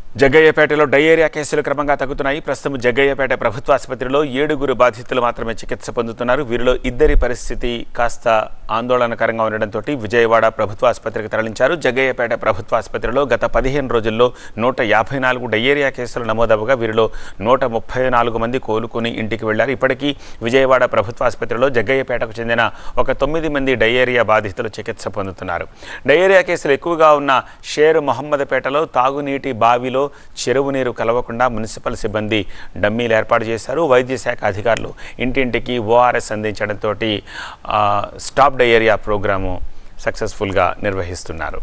జగ్గయ్యపేటలో diarrhoea కేసులు క్రమంగా తగ్గుతున్నాయి ప్రస్తుతం జగ్గయ్యపేట ప్రభుత్వ ఆసుపత్రిలో ఏడుగురు బాధితులు మాత్రమే చికిత్స పొందుతున్నారు వీరిలో ఇద్దరి పరిస్థితి కాస్త ఆందోళనకరంగా ఉండడంతో విజయవాడ ప్రభుత్వ ఆసుపత్రికి తరలించారు జగ్గయ్యపేట ప్రభుత్వ ఆసుపత్రిలో గత పదిహేను రోజుల్లో నూట యాభై నాలుగు డయేరియా కేసులు నమోదవగా వీరిలో నూట ముప్పై నాలుగు మంది కోలుకుని ఇంటికి వెళ్లారు ఇప్పటికీ విజయవాడ ప్రభుత్వ ఆసుపత్రిలో జగ్గయ్యపేటకు చెందిన ఒక తొమ్మిది మంది డయేరియా బాధితులు చికిత్స పొందుతున్నారు డయేరియా కేసులు ఎక్కువగా ఉన్న షేర్ మొహమ్మదపేటలో తాగునీటి బావిలో చెరువు నీరు కలవకుండా మున్సిపల్ సిబ్బంది డమ్మీలు ఏర్పాటు చేశారు వైద్య శాఖ అధికారులు ఇంటింటికి ఓఆర్ఎస్ అందించడంతో స్టాప్ డయేరియా ప్రోగ్రాము సక్సెస్ఫుల్గా నిర్వహిస్తున్నారు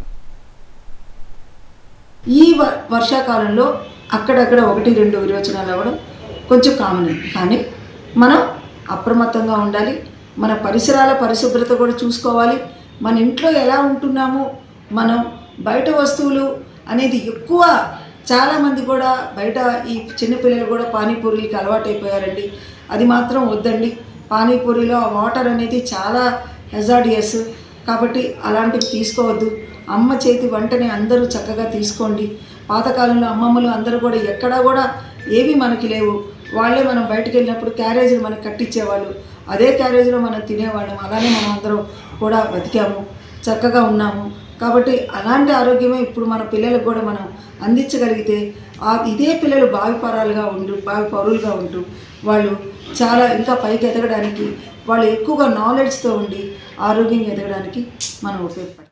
ఈ వ- వర్షాకాలంలో అక్కడక్కడ ఒకటి రెండు విరోచనాలు అవ్వడం కొంచెం కామన్ కానీ మనం అప్రమత్తంగా ఉండాలి మన పరిసరాల పరిశుభ్రత కూడా చూసుకోవాలి మన ఇంట్లో ఎలా ఉంటున్నాము మనం బయట వస్తువులు అనేది ఎక్కువ చాలామంది కూడా బయట ఈ చిన్నపిల్లలు కూడా పానీపూరీలకి అలవాటైపోయారండి అది మాత్రం వద్దండి పానీపూరిలో ఆ వాటర్ అనేది చాలా హెజాడియస్ కాబట్టి అలాంటివి తీసుకోవద్దు అమ్మ చేతి వంటని అందరూ చక్కగా తీసుకోండి పాతకాలంలో అమ్మమ్మలు అందరూ కూడా ఎక్కడా కూడా ఏవి మనకి లేవు వాళ్ళే మనం బయటికి వెళ్ళినప్పుడు క్యారేజీలు మనకు కట్టించేవాళ్ళు అదే క్యారేజీలో మనం తినేవాళ్ళం అలానే మనం అందరం కూడా బతికాము చక్కగా ఉన్నాము కాబట్టి అలాంటి ఆరోగ్యమే ఇప్పుడు మన పిల్లలకు కూడా మనం అందించగలిగితే ఆ ఇదే పిల్లలు భావిపరాలుగా ఉంటూ భావి పౌరులుగా ఉంటూ వాళ్ళు చాలా ఇంకా పైకి ఎదగడానికి వాళ్ళు ఎక్కువగా నాలెడ్జ్తో ఉండి ఆరోగ్యంగా ఎదగడానికి మనం ఉపయోగపడాలి